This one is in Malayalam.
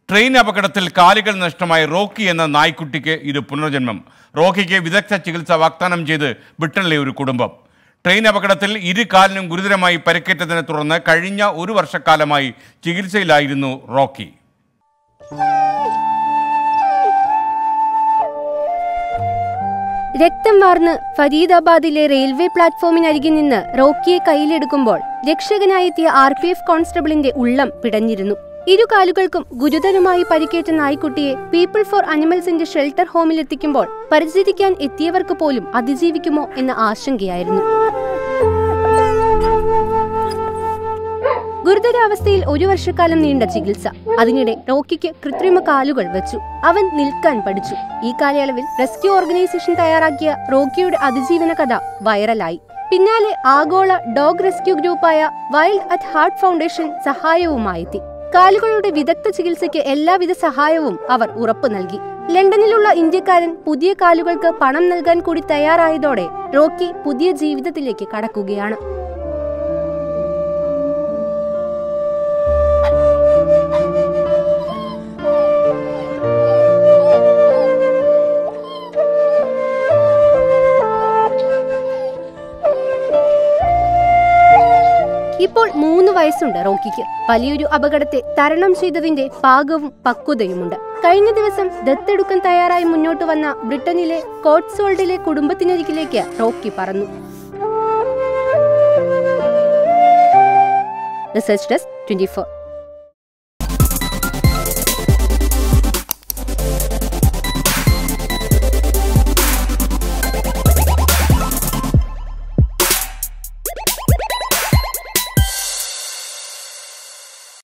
ട്രെയിൻ അപകടത്തിൽ കാലുകൾ നഷ്ടമായ റോക്കി എന്ന നായ്ക്കുട്ടിക്ക് ഇത് പുനർജന്മം റോക്കിക്ക് വിദഗ്ധ ചികിത്സ വാഗ്ദാനം ചെയ്ത് ബ്രിട്ടനിലെ ഒരു കുടുംബം ട്രെയിൻ അപകടത്തിൽ ഇരു കാലിനും ഗുരുതരമായി പരിക്കേറ്റതിനെ തുടർന്ന് കഴിഞ്ഞ ഒരു വർഷക്കാലമായി ചികിത്സയിലായിരുന്നു റോക്കി രക്തം വാർന്ന് ഫരീദാബാദിലെ റെയിൽവേ പ്ലാറ്റ്ഫോമിനരികിൽ നിന്ന് റോക്കിയെ കയ്യിലെടുക്കുമ്പോൾ രക്ഷകനായെത്തിയ ആർ പി എഫ് കോൺസ്റ്റബിളിന്റെ ഉള്ളം പിടഞ്ഞിരുന്നു ഇരു കാലുകൾക്കും ഗുരുതരമായി പരിക്കേറ്റ നായ്ക്കുട്ടിയെ പീപ്പിൾ ഫോർ അനിമൽസിന്റെ ഷെൽട്ടർ ഹോമിൽ എത്തിക്കുമ്പോൾ പരിചരിക്കാൻ എത്തിയവർക്ക് പോലും അതിജീവിക്കുമോ എന്ന ആശങ്കയായിരുന്നു ഗുരുതരാവസ്ഥയിൽ ഒരു വർഷക്കാലം നീണ്ട ചികിത്സ അതിനിടെ റോക്കിക്ക് കൃത്രിമ കാലുകൾ വെച്ചു അവൻ നിൽക്കാൻ പഠിച്ചു ഈ കാലയളവിൽ റെസ്ക്യൂ ഓർഗനൈസേഷൻ തയ്യാറാക്കിയ റോക്കിയുടെ അതിജീവന കഥ വൈറലായി പിന്നാലെ ആഗോള ഡോഗ് റെസ്ക്യൂ ഗ്രൂപ്പായ വൈൽഡ് അറ്റ് ഹാർട്ട് ഫൗണ്ടേഷൻ സഹായവുമായെത്തി കാലുകളുടെ വിദഗ്ധ ചികിത്സയ്ക്ക് എല്ലാവിധ സഹായവും അവർ ഉറപ്പു നൽകി ലണ്ടനിലുള്ള ഇന്ത്യക്കാരൻ പുതിയ കാലുകൾക്ക് പണം നൽകാൻ കൂടി തയ്യാറായതോടെ റോക്കി പുതിയ ജീവിതത്തിലേക്ക് കടക്കുകയാണ് ഇപ്പോൾ മൂന്ന് വയസ്സുണ്ട് റോക്കിക്ക് വലിയൊരു അപകടത്തെ തരണം ചെയ്തതിന്റെ പാകവും പക്വതയുമുണ്ട് കഴിഞ്ഞ ദിവസം ദത്തെടുക്കാൻ തയ്യാറായി മുന്നോട്ട് വന്ന ബ്രിട്ടനിലെ കോട്ട്സോൾഡിലെ കുടുംബത്തിനരികിലേക്ക് റോക്കി പറന്നു റിസർച്ച് ഡെസ്ക് ട്വന്റി